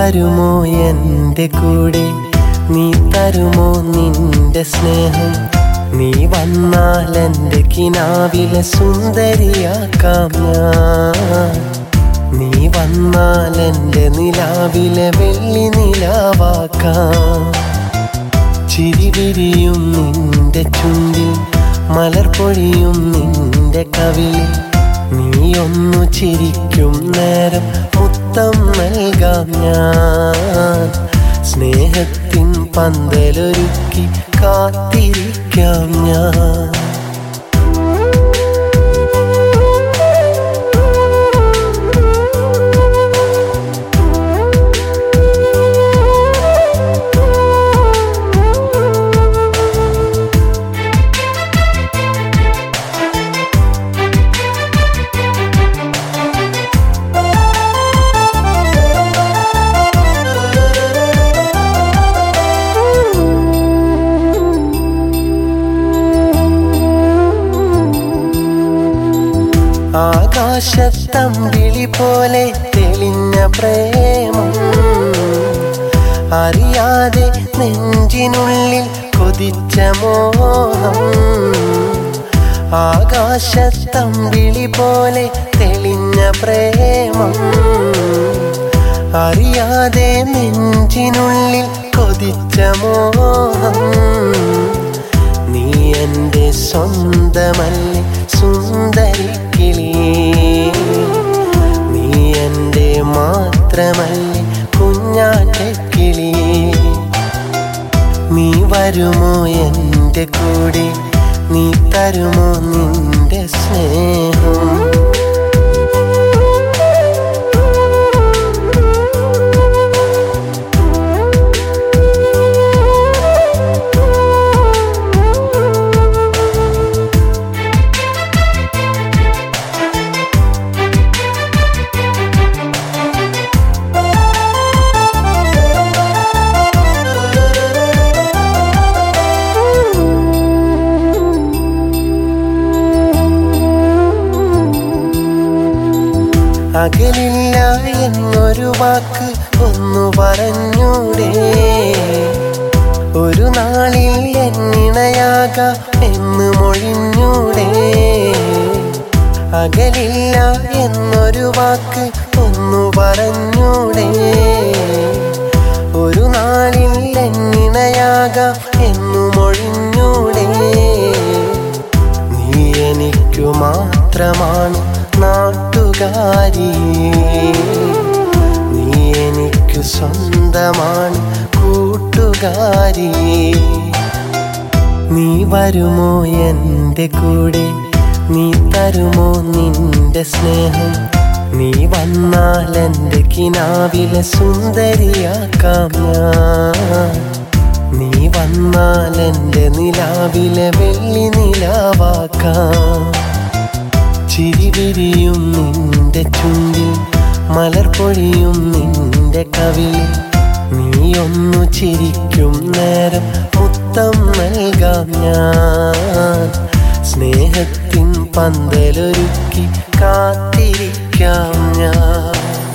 വരുമോ എൻ്റെ കൂടെ നീ തരുമോ നിന്റെ സ്നേഹം നീ വന്നാൽ എൻ്റെ കിനാവിലെ സുന്ദരിയാക്കാം ഞാൻ നീ വന്നാൽ എൻ്റെ നിലാവിലെ വെള്ളി നിലാവാക്കാം ചിരിവിരിയും നിന്റെ ചുണ്ടിൽ മലർ പൊഴിയും നിന്റെ കവിളിൽ നീ ഒന്നു ചിരിക്കും നേരം മുത്തം നൽകാം ഞാൻ സ്നേഹത്തിൻ പന്തലൊരുക്കി കാത്തിരിക്കാം ഞാൻ ആകാശത്തമ്പിളി പോലെ തെളിഞ്ഞ പ്രേമം അറിയാതെ നെഞ്ചിനുള്ളിൽ കൊതിച്ച മോഹം ആകാശത്തമ്പിളി പോലെ തെളിഞ്ഞ പ്രേമം അറിയാതെ നെഞ്ചിനുള്ളിൽ കൊതിച്ച മോഹം നീ എൻ്റെ സ്വന്തമല്ലേ സുന്ദരിക്കിളി നീ എൻ്റെ മാത്രമല്ലേ കുഞ്ഞാറ്റക്കിളി നീ വരുമോ എൻ്റെ കൂടെ നീ തരുമോ നിന്റെ സ്നേഹം അകലില്ല എന്നൊരു വാക്ക് ഒന്നു പറഞ്ഞൂടെ ഒരു നാളിൽ എന്നിണയാകാം എന്ന് മൊഴിഞ്ഞൂടെ അകലില്ല എന്നൊരു വാക്ക് ഒന്നു പറഞ്ഞൂടെ ഒരു നാളിൽ എന്നിണയാകാം എന്നു മൊഴിഞ്ഞൂടെ നീ എനിക്കു മാത്രമാണ് നാട്ടുകാരി നീ എനിക്കു സ്വന്തമാണ് കൂട്ടുകാരി നീ വരുമോ എൻ്റെ കൂടെ നീ തരുമോ നിന്റെ സ്നേഹം നീ വന്നാൽ എൻ്റെ കിനാവിലെ സുന്ദരിയാക്കാം ഞാൻ നീ വന്നാൽ എൻ്റെ നിലാവിലെ വെള്ളി നിലാവാക്കാം ചിരിവിരിയും നിന്റെ ചുണ്ടിൽ മലർ പൊഴിയും നിന്റെ കവിളിൽ നീ ഒന്നു ചിരിക്കും നേരം മുത്തം നൽകാം ഞാൻ സ്നേഹത്തിൻ പന്തലൊരുക്കി കാത്തിരിക്കാം ഞാൻ